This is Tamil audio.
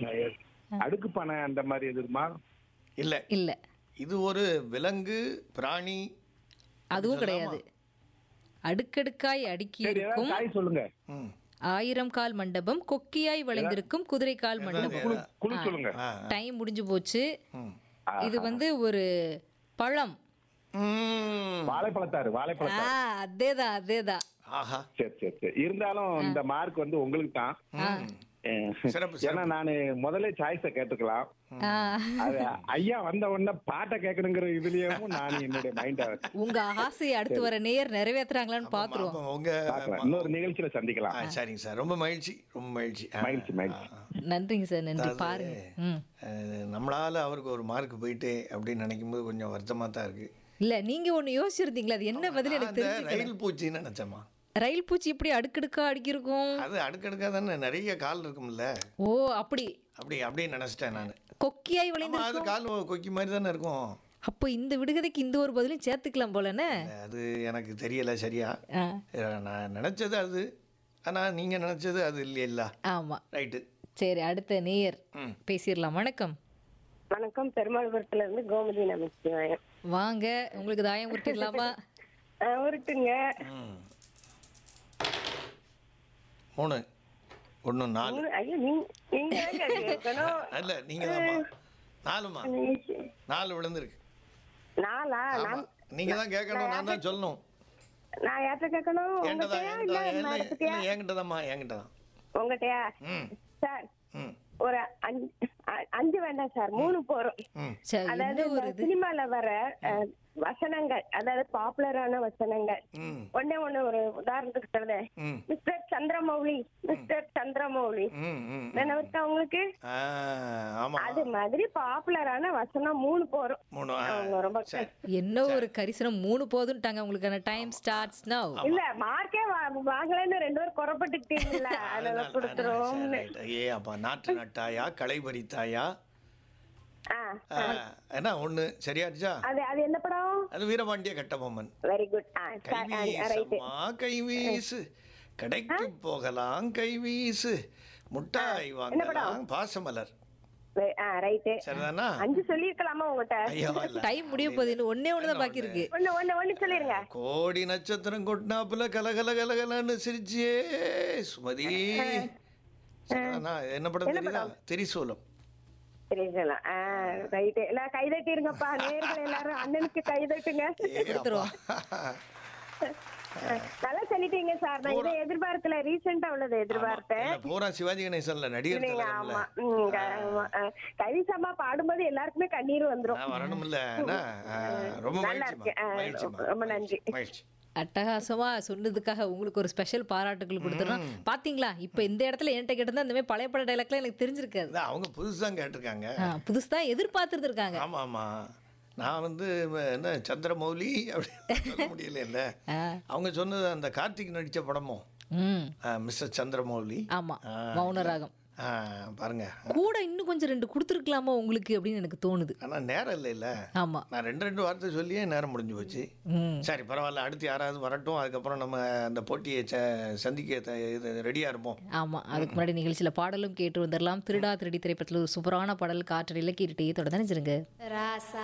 அடுக்கு பனை அந்த மாதிரி எதுமா இல்லை இல்ல இது ஒரு விலங்கு பிராணி அதுவும் கிடையாது அடுக்கடுக்காய் அடுக்கி சரி ஏதாவது இருக்கும் காய் சொல்லுங்க ம் ஆயிரம் கால் மண்டபம் கொக்கியாய் வளைந்திருக்கும் குதிரை கால் மண்டபம் குழு குழு சொல்லுங்க ஆ டைம் முடிஞ்சு போச்சு ம் இது வந்து ஒரு பழம் ம். வாழைப்பழத்தாரு ஆ வாழைப்பழத்தாரு அதேதான் அதேதான் ஆஹா சரி சரி சரி இருந்தாலும் இந்த மார்க் வந்து உங்களுக்கு தான் ம். சிறப்பு, ஏன்னா நான் முதல்ல சாய்ஸ கேட்டுக்கலாம் ஆ, அது ஐயா வந்த உடனே பாட்டை கேட்கணுங்கிற இதுலயும் நான் என்னுடைய மைண்ட உங்க ஆசையை அடுத்து வர நேயர் நிறைவேத்துறாங்களான்னு பாத்துருவோம் அப்ப உங்க பாக்கலாம் இன்னொரு நிகழ்ச்சியில சந்திக்கலாம் ஆ, சரிங்க சார் ரொம்ப மகிழ்ச்சி ரொம்ப மகிழ்ச்சி ஆ, மகிழ்ச்சி, மகிழ்ச்சி. ஆ, நன்றிங்க சார் நன்றி அதாவது, பாருங்க ம் ஆ, நம்மளால அவருக்கு ஒரு மார்க் போயிட்டு அப்படின்னு நினைக்கும் போது கொஞ்சம் வருத்தமா தான் இருக்கு இல்ல நீங்க ஒண்ணு யோசிச்சிருந்தீங்களா அது என்ன பதில் நான் எனக்கு அந்த தெரிஞ்சுக்கணும் ரயில் பூச்சின்னு நினைச்சேம்மா ரயில் பூச்சி இப்படி அடுக்கடுக்கா அடுக்கிருக்கும் அது அடுக்கடுக்கா தானே நிறைய கால் இருக்கும்ல ஓ அப்படி அப்படி அப்படியே நினைச்சிட்டேன் நான் கொக்கியாய் வளைந்து அது கால் கொக்கி மாதிரி தானே இருக்கும் அப்போ இந்த விடுகதைக்கு இந்த ஒரு பதிலும் சேர்த்துக்கலாம் போலன்னு அது எனக்கு தெரியல சரியா ஆ, நான் நினைச்சது அது ஆனா நீங்க நினைச்சது அது இல்லையில்ல ஆமா ரைட்டு சரி அடுத்த நேயர் ம் பேசிடலாம் வணக்கம் வணக்கம் பெருமாள்புரத்துல இருந்து கோமதி நமச்சிவாயம் வாங்க உங்களுக்கு தாயம் உருட்டிடலாமா ஆஹ் உருட்டுங்க ம் மூணு ஒன்று நாலு மூணு- ஐயோ நீங்க நீங்க தாங்க அது கேட்கணும் இல்ல நீங்க தான்மா நாலுமா நாலு விழுந்திருக்கு நாளா ஆமா நான் நீங்க தான் கேட்கணும் நான் தான் சொல்லணும் நான் யார்கிட்ட கேட்கணும் என்கிட்ட தான் உங்ககிட்டயா என்கிட்ட இல்ல தான் இல்லை மேடத்துக்கிட்டயா இல்லை என்கிட்ட தான்மா என்கிட்ட தான் உங்ககிட்டயா ம் சார் ம் ஒரு அஞ்சு அ- அஞ்சு வேண்டாம் சார் மூணு போறோம் ம் சரி அதாவது என்ன ஒரு இந்த இது சினிமால வர அஹ், வசனங்கள் அதாவது பாப்புலரான வசனங்கள் ம் ஒண்ணே ஒண்ணு ஒரு உதாரணத்துக்கு சொல்றேன் ம் மிஸ்டர் சந்திரமௌலி மிஸ்டர் சந்திரமௌலி ம் ம் நினைவுக்கா உங்களுக்கு ஆ ஆமா அது மாதிரி பாப்புலரான வசனம் மூணு போறோம் மூணு ஆ, அவங்க ரொம்ப சரி என்ன ஒரு கரிசனம் மூணு போதுன்ட்டாங்க உங்களுக்கான டைம் ஸ்டார்ட்ஸ் நவ் இல்ல மார்க்கே வாங்கலன்னு ரெண்டு பேரும் குறப்பட்டுக்கிட்டீங்கல்ல அதனால அதனால- கொடுத்துருவோம் அதனால சரி, right. ஏ அப்பா நாட்டு நட்டாயா களை பறித்தாயா ஆ ஆ, என்ன ஒண்ணு சரியாச்சா அது அது என்ன படம் அது Veerapandiya Kattabomman very good ah right கைவீசம்மா கைவீசு கடைக்கு போகலாம் கைவீசு முட்டாய் வாங்கலாம் பாசமலர் ஆ ரைட்டு சரிதானா அஞ்சு சொல்லியிருக்கலாமா உங்ககிட்ட ஐயோ இல்ல டைம் முடிய போகுது இன்னும் ஒன்னே ஒன்று தான் பாக்கி இருக்கு ஒண்ணு ஒண்ணு ஒண்ணு சொல்லிருங்க கோடி நட்சத்திரம் கொட்டினாப்புல கலகல கலகலன்னு சிரிச்சியே சுமதி சரிதானா என்ன படம் தெரியுதா திரிசூலம் சரிங்களா ஆ ரைட்டு எல்லாம் கைதட்டிருங்கப்பா நேர்கள் எல்லாரும் அண்ணனுக்கு கைதட்டுங்க ஏ அப்பா. நல்லா சொல்லிட்டீங்க சார் நான் இதை எதிர்பார்க்கல ரீசெண்டா உள்ளது எதிர்பார்த்தேன் இல்ல, பூரா சிவாஜி கணேசன்ல நடிகர் இல்லைங்க தலைவர்ல ஆமா ம், க- ஆமா. ஆ, கவிசம்மா பாடும்போது எல்லாருக்குமே கண்ணீர் வந்துரும் நான் வரணும் இல்ல ரொம்ப நல்லா மகிழ்ச்சிமா இருக்கு. ஆ, மகிழ்ச்சிமா ரொம்ப நன்றி. மகிழ்ச்சி அட்டகாசமா சொன்னதுக்காக உங்களுக்கு ஒரு ஸ்பெஷல் பாராட்டுகள் கொடுத்துறோம் பாத்தீங்களா இப்ப இந்த இடத்துல என்கிட்ட கேட்டிருந்தா இந்த மாதிரி பழைய பட டைலாக்லாம் எனக்கு தெரிஞ்சிருக்காது அதான் அவங்க புதுசா கேட்டிருக்காங்க ஆ, புதுசா எதிர்பார்த்துருக்காங்க ஆமா ஆமா நான் வந்து ம- என்ன சந்திரமௌலி அப்படின்னு சொல்ல முடியல இல்ல அவங்க சொன்னது அந்த கார்த்திக் நடிச்ச படமும் ம் மிஸ்டர் சந்திரமௌலி ஆமா ஆ, மௌனராகம் ஆ, பாருங்க கூட இன்னும் கொஞ்சம் ரெண்டு கொடுத்துருக்கலாமா உங்களுக்கு அப்படின்னு எனக்கு தோணுது ஆனா நேரம் இல்லை இல்ல ஆமா நான் ரெண்டு ரெண்டு வார்த்தை சொல்லியே நேரம் முடிஞ்சு போச்சு ம் சரி பரவாயில்ல அடுத்து யாராவது வரட்டும் அதுக்கப்புறம் நம்ம அந்த போட்டியை ச- சந்திக்க த- இது ரெடியா இருப்போம் ஆமா அதுக்கு முன்னாடி நிகழ்ச்சியில பாடலும் கேட்டு வந்துடலாம் திருடா திருடி திரைப்படத்தில் ஒரு சூப்பரான பாடல் காற்றடியில் கேட்டுட்டே தொடர்ந்து நினைச்சிருங்க ராசா